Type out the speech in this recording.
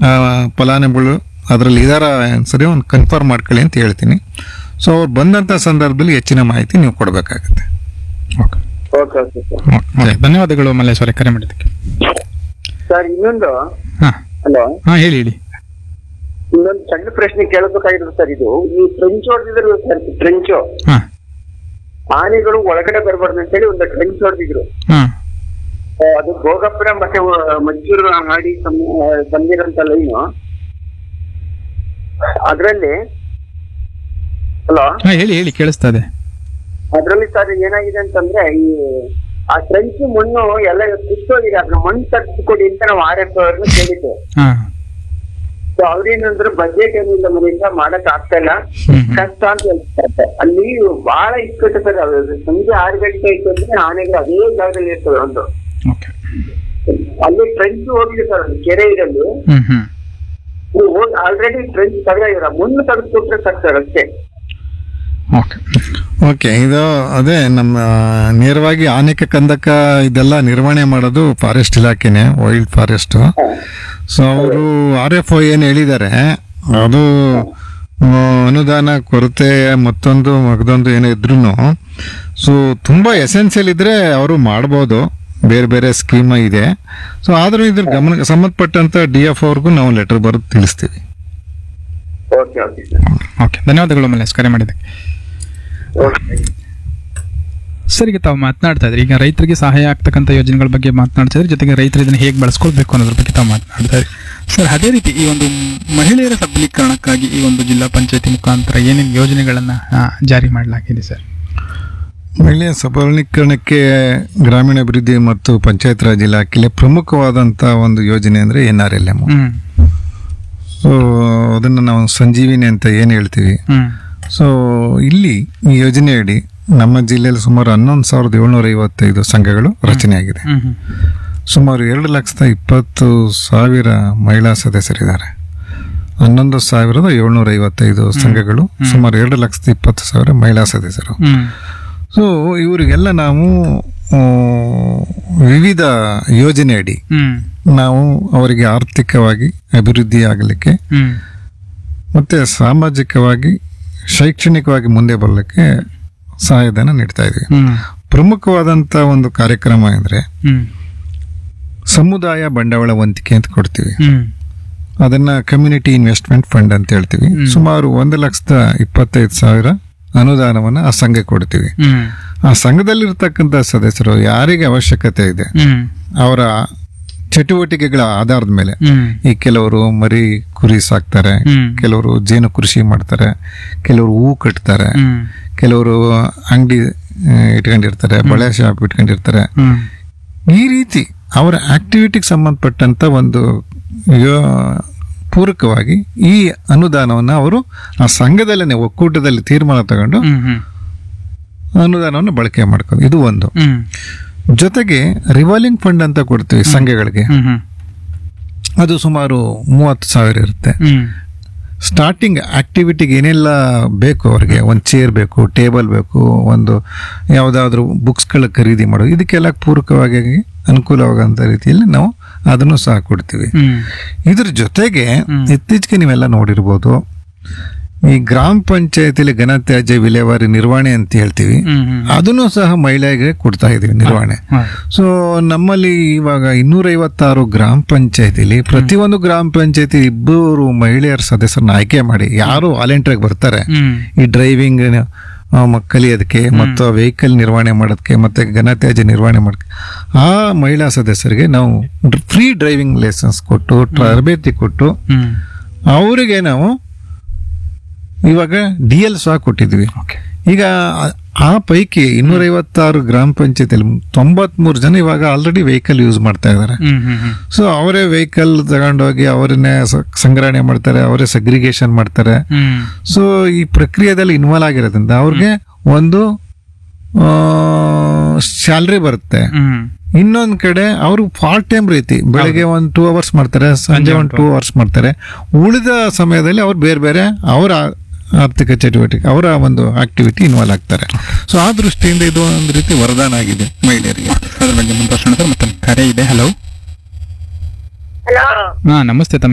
ಆ, ಫಲಾನುಭವಿಗಳು ಅದರಲ್ಲಿ ಇದಾರ ಸರಿ ಒಂದು ಕನ್ಫರ್ಮ್ ಮಾಡ್ಕೊಳ್ಳಿ ಅಂತ ಹೇಳ್ತೀನಿ ಸೊ ಅವ್ರು ಬಂದಂಥ ಸಂದರ್ಭದಲ್ಲಿ ಹೆಚ್ಚಿನ ಮಾಹಿತಿ ನೀವು ಕೊಡಬೇಕಾಗುತ್ತೆ okay okay okay sir okay ಧನ್ಯವಾದಗಳು ಮಲ್ಲೇಶ್ ಅವರೇ ಕರೆ ಮಾಡಿದ್ದಕ್ಕೆ ಸರ್ ಇನ್ನೊಂದು ಹಾ ಹಲೋ ಹಾ ಹೇಳಿ ಹೇಳಿ ಇನ್ನೊಂದು ಸಣ್ಣ ಪ್ರಶ್ನೆ ಕೇಳಬೇಕಾಗಿರೋದು ಸರ್ ಇದು ಈ ಟ್ರೆಂಚ್ ಹೊಡೆದಿದ್ರು ಸರ್ ಟ್ರೆಂಚು ಹಾ ಆನೆಗಳು ಒಳಗಡೆ ಬರಬಾರ್ದು ಅಂತೇಳಿ ಒಂದು ಟ್ರೆಂಚ್ ಹೊಡೆದಿದ್ರು ಹಾ ಅದು ಭೋಗಪುರ ಮತ್ತೆ ವ- ಮೈಸೂರು ಹಾಡಿ ಸಂ- ಬಂದಿರೋಂತ ಲೈನು ಅದ್ರಲ್ಲಿ ಹಲೋ ಹಾ ಹೇಳಿ ಹೇಳಿ ಕೇಳಿಸ್ತಾ ಇದೆ ಅದ್ರಲ್ಲಿ ಸರ್ ಏನಾಗಿದೆ ಅಂತಂದ್ರೆ ಈ ಆ ಟ್ರೆಂಚ್ ಮಣ್ಣು ಎಲ್ಲ ಕಿತ್ತೋಗಿದೆ ಅದ್ರ ಮಣ್ಣು ತಗ್ಸ್ಕೊಡಿ ಅಂತ ನಾವು ಆರ್ ಎಫ್ ಅವ್ರನ್ನ ಕೇಳಿದ್ದೆ ಹಾ ಸೊ ಅವ್ರೇನಂದ್ರೆ ಬಜೆಟ್ ಏನಿಲ್ಲ ಮನೆಯಿಂದ ಮಾಡಕ್ ಆಗ್ತಾ ಇಲ್ಲ ಹ್ಮ್ ಹ್ಮ್. ಕಷ್ಟ ಅಂತ ಹೇಳ್ತಾರೆ ಅಲ್ಲಿ ಬಹಳ ಇಕ್ಕಟ್ಟು ಸರ್ ಅದು ಸಂಜೆ ಆರು ಗಂಟೆ ಆಯ್ತು ಅಂದ್ರೆ ಆನೆಗಳು ಅದೇ ಜಾಗದಲ್ಲಿ ಇರ್ತವೆ ಒಂದು ಓಕೆ ಅಲ್ಲಿ ಟ್ರೆಂಚ್ ಹೋಗಿದೆ ಸರ್ ಅದು ಕೆರೆ ಇರಲ್ಲಿ ಹ್ಮ್ ಹ್ಮ್ ಆಲ್ರೆಡಿ ಟ್ರೆಂಚ್ ತೆಗೆದಾಗಿರ ಮುನ್ನು ತೆಗೆದ್ಕೊಟ್ರೆ ಸಾಕು ಸರ್ ಅಷ್ಟೇ ಓಕೆ ಓಕೆ ಇದು ಅದೇ ನಮ್ಮ ನೇರವಾಗಿ ಆನೆಕ ಕಂದಕ ಇದೆಲ್ಲ ನಿರ್ವಹಣೆ ಮಾಡೋದು ಫಾರೆಸ್ಟ್ ಇಲಾಖೆನೆ ವೈಲ್ಡ್ ಫಾರೆಸ್ಟ್ ಸೊ ಅವರು ಆರ್ ಎಫ್ ಒ ಏನು ಹೇಳಿದ್ದಾರೆ ಅದು ಆ, ಅನುದಾನ ಕೊರತೆ ಮತ್ತೊಂದು ಮಗದೊಂದು ಏನೋ ಇದ್ರೂ ಸೊ ತುಂಬ ಎಸೆನ್ಷಿಯಲ್ ಇದ್ರೆ ಅವರು ಮಾಡ್ಬೋದು ಬೇರೆ ಬೇರೆ ಸ್ಕೀಮ್ ಇದೆ ಸೊ ಆದರೂ ಇದ್ರ ಗಮನ ಸಂಬಂಧಪಟ್ಟಂತ ಡಿ ಎಫ್ ಅವ್ರಿಗೂ ನಾವು ಲೆಟರ್ ಬರೆದು ತಿಳಿಸ್ತೀವಿ ಓಕೆ ಓಕೆ ಸರ್ ಓಕೆ ಧನ್ಯವಾದಗಳು ಮಲ್ಲೇಶ್ ಕರೆ ಮಾಡಿದ್ದಕ್ಕೆ ಓಕೆ ಸರ್ ಈಗ ತಾವು ಮಾತನಾಡ್ತಾ ಇದ್ರಿ ಈಗ ರೈತರಿಗೆ ಸಹಾಯ ಆಗ್ತಕ್ಕಂಥ ಯೋಜನೆಗಳ ಬಗ್ಗೆ ಮಾತನಾಡ್ತಾ ಇದ್ರಿ ಜೊತೆಗೆ ರೈತರು ಇದನ್ನು ಹೇಗೆ ಬಳಸ್ಕೊಳ್ಬೇಕು ಅನ್ನೋದ್ರ ಬಗ್ಗೆ ತಾವು ಮಾತನಾಡ್ತಾ ಇದ್ರಿ ಸರ್ ಅದೇ ರೀತಿ ಈ ಒಂದು ಮಹಿಳೆಯರ ಸಬಲೀಕರಣಕ್ಕಾಗಿ ಈ ಒಂದು ಜಿಲ್ಲಾ ಪಂಚಾಯತಿ ಮುಖಾಂತರ ಏನೇನು ಯೋಜನೆಗಳನ್ನ ಆ, ಜಾರಿ ಮಾಡಲಾಗಿದೆ ಸರ್ ಮಹಿಳೆಯ ಸಬಲೀಕರಣಕ್ಕೆ ಗ್ರಾಮೀಣಾಭಿವೃದ್ಧಿ ಮತ್ತು ಪಂಚಾಯತ್ ರಾಜ್ ಇಲಾಖೆಯಲ್ಲಿ ಪ್ರಮುಖವಾದಂಥ ಒಂದು ಯೋಜನೆ ಅಂದರೆ ಎನ್ ಆರ್ ಎಲ್ ಎಮ್ ಹ್ಮ್ ಸೊ ಅದನ್ನು ನಾವು ಸಂಜೀವಿನಿ ಅಂತ ಏನು ಹೇಳ್ತೀವಿ ಹ್ಮ್ ಸೊ ಇಲ್ಲಿ ಈ ಯೋಜನೆಯಡಿ ನಮ್ಮ ಜಿಲ್ಲೆಯಲ್ಲಿ ಸುಮಾರು ಹನ್ನೊಂದು ಸಾವಿರದ ಏಳ್ನೂರ ಐವತ್ತೈದು ಸಂಘಗಳು ರಚನೆಯಾಗಿದೆ ಹ್ಮ್ ಹ್ಮ್ ಸುಮಾರು ಎರಡು ಲಕ್ಷದ ಇಪ್ಪತ್ತು ಸಾವಿರ ಮಹಿಳಾ ಸದಸ್ಯರಿದ್ದಾರೆ ಹನ್ನೊಂದು ಸಾವಿರದ ಏಳ್ನೂರ ಐವತ್ತೈದು ಸಂಘಗಳು ಸುಮಾರು ಎರಡು ಲಕ್ಷದ ಇಪ್ಪತ್ತು ಸಾವಿರ ಮಹಿಳಾ ಸದಸ್ಯರು ಹ್ಮ್ ಸೊ ಇವರಿಗೆಲ್ಲ ನಾವು ಆ, ವಿವಿಧ ಯೋಜನೆಯಡಿ ಹ್ಮ್ ನಾವು ಅವರಿಗೆ ಆರ್ಥಿಕವಾಗಿ ಅಭಿವೃದ್ಧಿ ಆಗಲಿಕ್ಕೆ ಹ್ಮ್ ಮತ್ತು ಸಾಮಾಜಿಕವಾಗಿ ಶೈಕ್ಷಣಿಕವಾಗಿ ಮುಂದೆ ಬರಲಿಕ್ಕೆ ಸಹಾಯಧನ ನೀಡ್ತಾ ಇದ್ವಿ ಹ್ಮ್ ಪ್ರಮುಖವಾದಂಥ ಒಂದು ಕಾರ್ಯಕ್ರಮ ಅಂದರೆ ಹ್ಮ್ ಸಮುದಾಯ ಬಂಡವಾಳ ವಂತಿಕೆ ಅಂತ ಕೊಡ್ತೀವಿ ಹ್ಮ್ ಅದನ್ನ ಕಮ್ಯುನಿಟಿ ಇನ್ವೆಸ್ಟ್ಮೆಂಟ್ ಫಂಡ್ ಅಂತ ಹೇಳ್ತೀವಿ ಸುಮಾರು ಒಂದು ಲಕ್ಷದ ಇಪ್ಪತ್ತೈದು ಸಾವಿರ ಅನುದಾನವನ್ನು ಆ ಸಂಘಕ್ಕೆ ಕೊಡ್ತೀವಿ ಹ್ಮ್ ಆ ಸಂಘದಲ್ಲಿರ್ತಕ್ಕಂಥ ಸದಸ್ಯರು ಯಾರಿಗೆ ಅವಶ್ಯಕತೆ ಇದೆ ಹ್ಮ್ ಅವರ ಚಟುವಟಿಕೆಗಳ ಆಧಾರದ ಮೇಲೆ ಹ್ಮ್ ಈ ಕೆಲವರು ಮರಿ ಕುರಿ ಸಾಕ್ತಾರೆ ಹ್ಮ್. ಕೆಲವರು ಜೇನು ಕೃಷಿ ಮಾಡ್ತಾರೆ ಕೆಲವರು ಹೂ ಕಟ್ತಾರೆ ಹ್ಮ್ ಕೆಲವರು ಅಂಗಡಿ ಇಟ್ಕೊಂಡಿರ್ತಾರೆ ಬಳೆ ಶಾಪ್ ಇಟ್ಕೊಂಡಿರ್ತಾರೆ ಹ್ಮ್ ಈ ರೀತಿ ಅವರ ಆಕ್ಟಿವಿಟಿಗೆ ಸಂಬಂಧಪಟ್ಟಂತ ಒಂದು ಯೋ- ಪೂರಕವಾಗಿ ಈ ಅನುದಾನವನ್ನು ಅವರು ಆ ಸಂಘದಲ್ಲೇ ಒಕ್ಕೂಟದಲ್ಲಿ ತೀರ್ಮಾನ ತಗೊಂಡು ಹ್ಮ್ ಹ್ಮ್ ಅನುದಾನವನ್ನು ಬಳಕೆ ಮಾಡ್ಕೊಂಡು ಇದು ಒಂದು ಹ್ಮ್ ಜೊತೆಗೆ ರಿವಾಲ್ವಿಂಗ್ ಫಂಡ್ ಅಂತ ಕೊಡ್ತೀವಿ ಸಂಘಗಳಿಗೆ ಹ್ಮ್ ಹ್ಮ್ ಅದು ಸುಮಾರು ಮೂವತ್ತು ಸಾವಿರ ಇರುತ್ತೆ ಹ್ಮ್ ಸ್ಟಾರ್ಟಿಂಗ್ ಆಕ್ಟಿವಿಟಿಗೆ ಏನೆಲ್ಲ ಬೇಕು ಅವ್ರಿಗೆ ಒಂದು ಚೇರ್ ಬೇಕು ಟೇಬಲ್ ಬೇಕು ಒಂದು ಯಾವುದಾದ್ರೂ ಬುಕ್ಸ್ಗಳ ಖರೀದಿ ಮಾಡೋದು ಇದಕ್ಕೆಲ್ಲ ಪೂರಕವಾಗಿ ಅನುಕೂಲವಾಗಂತ ರೀತಿಯಲ್ಲಿ ನಾವು ಅದನ್ನು ಸಹ ಕೊಡ್ತೀವಿ ಹ್ಮ್ ಇದ್ರ ಜೊತೆಗೆ ಇತ್ತೀಚೆಗೆ ನೀವೆಲ್ಲ ನೋಡಿರ್ಬೋದು ಈ ಗ್ರಾಮ ಪಂಚಾಯತಿಲಿ ಘನತ್ಯಾಜ್ಯ ವಿಲೇವಾರಿ ನಿರ್ವಹಣೆ ಅಂತ ಹೇಳ್ತೀವಿ ಹ್ಮ್ ಹ್ಮ್ ಅದನ್ನು ಸಹ ಮಹಿಳೆಗೆ ಕೊಡ್ತಾ ಇದೀವಿ ನಿರ್ವಹಣೆ ಹಾ. ಸೊ ನಮ್ಮಲ್ಲಿ ಇವಾಗ ಇನ್ನೂರೈವತ್ತಾರು ಗ್ರಾಮ ಪಂಚಾಯತಿಲಿ ಪ್ರತಿಯೊಂದು ಗ್ರಾಮ ಪಂಚಾಯತಿ ಇಬ್ಬರು ಮಹಿಳೆಯರ ಸದಸ್ಯರನ್ನ ಆಯ್ಕೆ ಮಾಡಿ ಯಾರು ವಾಲಂಟಿಯರ್ ಬರ್ತಾರೆ ಹ್ಮ್ ಈ ಡ್ರೈವಿಂಗ್ ಕಲಿಯೋದಕ್ಕೆ ಮತ್ತು ವೆಹಿಕಲ್ ನಿರ್ವಹಣೆ ಮಾಡೋದಕ್ಕೆ ಮತ್ತೆ ಘನತ್ಯಾಜ್ಯ ನಿರ್ವಹಣೆ ಮಾಡೋದಕ್ಕೆ ಆ ಮಹಿಳಾ ಸದಸ್ಯರಿಗೆ ನಾವು ಫ್ರೀ ಡ್ರೈವಿಂಗ್ ಲೈಸೆನ್ಸ್ ಕೊಟ್ಟು ತರಬೇತಿ ಕೊಟ್ಟು ಹ್ಮ್ ಅವರಿಗೆ ನಾವು ಇವಾಗ ಡಿ ಎಲ್ ಸಹ ಕೊಟ್ಟಿದ್ವಿ ಓಕೆ ಈಗ ಆ- ಆ ಪೈಕಿ ಇನ್ನೂರೈವತ್ತಾರು ಗ್ರಾಮ ಪಂಚಾಯತಿಯಲ್ಲಿ ತೊಂಬತ್ಮೂರು ಜನ ಇವಾಗ ಆಲ್ರೆಡಿ ವೆಹಿಕಲ್ ಯೂಸ್ ಮಾಡ್ತಾ ಇದ್ದಾರೆ ಹ್ಮ್ ಹ್ಮ್ ಹ್ಮ್ ಸೊ ಅವರೇ ವೆಹಿಕಲ್ ತಗೊಂಡೋಗಿ ಅವರನ್ನೇ ಸ- ಸಂಗ್ರಹಣೆ ಮಾಡ್ತಾರೆ ಅವರೇ ಸಗ್ರಿಗೇಷನ್ ಮಾಡ್ತಾರೆ ಹ್ಮ್ ಸೊ ಈ ಪ್ರಕ್ರಿಯೆದಲ್ಲಿ ಇನ್ವಾಲ್ವ್ ಆಗಿರೋದ್ರಿಂದ ಅವ್ರಿಗೆ ಒಂದು ಸ್ಯಾಲ್ರಿ ಬರುತ್ತೆ ಹ್ಮ್ ಇನ್ನೊಂದ್ ಕಡೆ ಅವರು ಪಾರ್ಟ್ ಟೈಮ್ ರೀತಿ ಬೆಳಗ್ಗೆ ಒಂದು ಟೂ ಅವರ್ಸ್ ಮಾಡ್ತಾರೆ ಸಂಜೆ ಒಂದು ಟೂ ಅವರ್ಸ್ ಮಾಡ್ತಾರೆ ಉಳಿದ ಸಮಯದಲ್ಲಿ ಅವ್ರು ಬೇರೆ ಬೇರೆ ಅವರ ಆರ್ಥಿಕ ಚಟುವಟಿಕೆ ಅವರ ಒಂದು ಆಕ್ಟಿವಿಟಿ ಇನ್ವಾಲ್ವ್ ಆಗ್ತಾರೆ ಸೊ ಆ ದೃಷ್ಟಿಯಿಂದ ಇದು ಒಂದು ರೀತಿ ವರದಾನ ಆಗಿದೆ ಮಹಿಳೆಯರಿಗೆ ಅದ್ರ ಬಗ್ಗೆ ಮುಂದುವರ್ಸೋಣ ಸರ್ ಮತ್ತೆ ಕರೆ ಇದೆ ಹಲೋ ಹಲೋ ಹಾ ನಮಸ್ತೆ ತಮ್ಮ